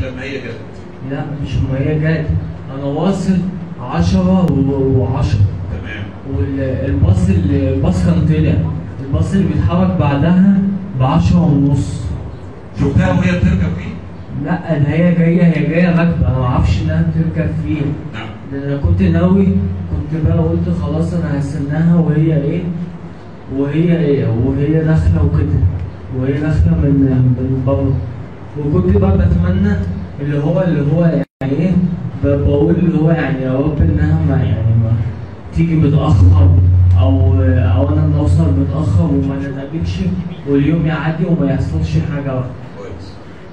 لما هي جت لا مش ما هي جت انا واصل 10 و10 تمام والباص اللي- الباص كان طلع الباص اللي بيتحرك بعدها ب 10 ونص شفتها وهي بتركب فيه؟ لا ده هي جايه هي جايه راكبه انا ما اعرفش انها بتركب فيه نعم ده انا كنت ناوي كنت بقى قلت خلاص انا هستناها وهي ايه وهي ايه وهي داخله وكده وهي داخله من من بره وكنت بقى بتمنى اللي هو اللي هو يعني ايه ب- بقول اللي هو يعني يا رب انها ما يعني ما تيجي متاخر او او انا اللي اوصل متاخر وما نتقابلش واليوم يعدي وما يحصلش حاجه بقى. كويس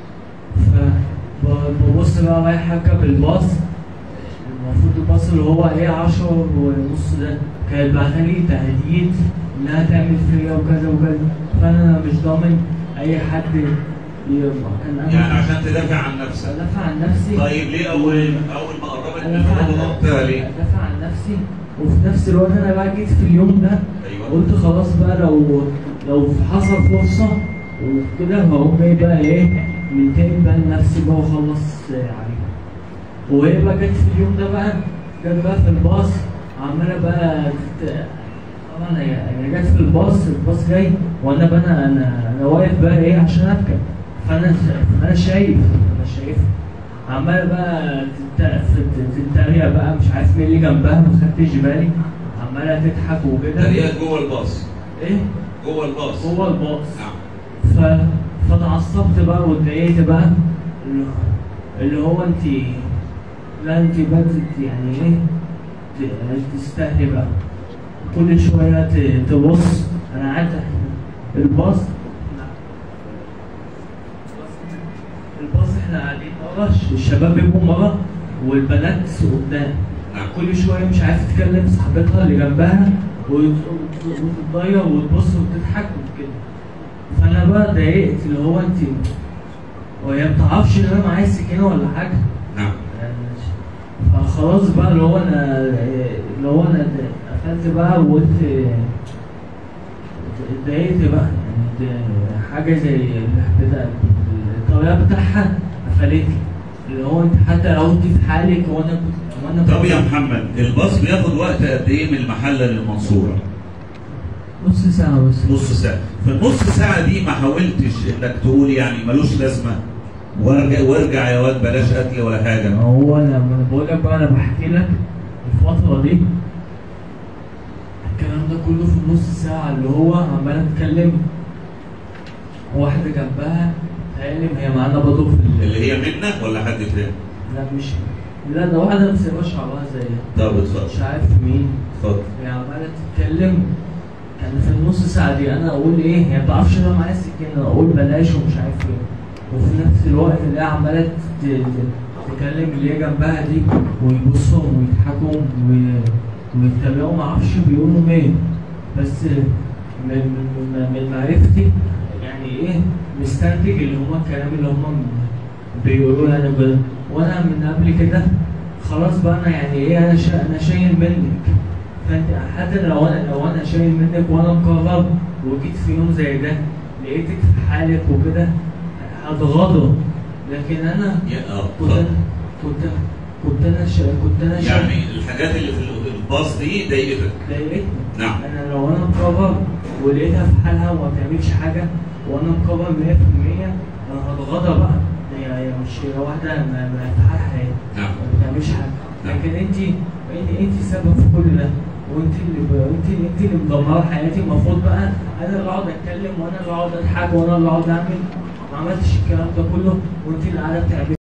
فببص بقى رايح اركب الباص المفروض الباص اللي هو ايه 10 ونص ده كانت بعتها لي تهديد انها تعمل فيا وكذا وكذا فانا مش ضامن اي حد ي- كان انا يعني عشان تدافع عن نفسك ادافع عن نفسي طيب ليه اول اول ما قربت من ادافع عن الخطوه ضغطتها ليه؟ ادافع عن نفسي وفي نفس الوقت انا بقى جيت في اليوم ده ايوه قلت خلاص بقى لو لو حصل فرصة وكده هقوم جاي بقى ايه منتقم بقى لنفسي بقى واخلص عليها. وهي بقى جت في اليوم ده بقى جت بقى في الباص عمالة بقى تت- طبعا هي هي جت في الباص الباص جاي وانا بقى انا انا انا واقف بقى ايه عشان اركب فانا ش- انا شايف انا شايف عمالة بقى تت- تت- تتريق بقى مش عارف مين اللي جنبها ما خدتش بالي عمالة تضحك وكده تريقة جوه الباص ايه جوه الباص هو الباص نعم ف... فتعصبت بقى واتضايقت بقى اللي- اللي هو انت لا انت بدت يعني ايه ت- تستهدي بقى كل شويه ت- تبص انا قاعد الباص الباص احنا قاعدين ورا الشباب بيبقوا ورا والبنات قدام نعم كل شويه مش عارفه تكلم صاحبتها اللي جنبها وت- وتتضير وتبص وتضحك وكده فانا بقى اتضايقت اللي هو انت وهي ما بتعرفش ان انا معايا سكينه ولا حاجه نعم يعني فخلاص بقى اللي هو انا اللي هو انا قفلت بقى وقلت اتضايقت بقى يعني ده حاجه زي بتاع الطريقه بتاعها قفلتني اللي هو انت حتى لو انت في حالك وانا كنت وانا طب يا محمد الباص بياخد وقت قد ايه من المحله للمنصوره؟ نص ساعه بس نص ساعه في النص ساعه دي ما حاولتش انك تقول يعني ملوش لازمه وارجع وارجع يا واد بلاش قتل ولا ما حاجه هو انا ما انا بقول لك بقى انا بحكي لك الفتره دي الكلام ده كله في النص ساعه اللي هو عمال اتكلم واحده جنبها تقالم هي معانا برضه في ال- اللي هي منك ولا حد تاني؟ لا مش لا ده واحده مسيبه شعرها زيها طب اتفضل مش عارف مين اتفضل هي عماله تتكلم كان في النص ساعه دي انا اقول ايه هي ما بتعرفش ان انا معايا سكينه اقول بلاش ومش عارف ايه وفي نفس الوقت اللي هي عماله ت- ت- تكلم اللي هي جنبها دي ويبصوا ويضحكوا وي- ويتبعوا ما اعرفش بيقولوا مين بس من من من معرفتي يعني ايه مستنتج اللي هما الكلام اللي هما بيقولوه يعني ب- وانا من قبل كده خلاص بقى انا يعني ايه انا شا... انا شايل منك فانت حتى لو انا لو انا شايل منك وانا مقرب وجيت في يوم زي ده لقيتك في حالك وكده هتغاضى لكن انا يا- اه كنت اتفضل كنت كنت انا شا... كنت انا شايل يعني الحاجات اللي في الباص دي ضايقتك ضايقتني نعم انا لو انا مقرب ولقيتها في حالها وما بتعملش حاجه وانا مقرب 100% انا هتغاضى بقى هي هي مش هي واحده ما ما في حالها هي نعم ما بتعملش حاجه نعم. لكن انت انت انت السبب في كل ده وانت اللي ب... انت انت اللي مدمره حياتي المفروض بقى انا اللي اقعد اتكلم وانا اللي اقعد اضحك وانا اللي اقعد اعمل ما عملتش الكلام ده كله وانت اللي قاعده بتعملي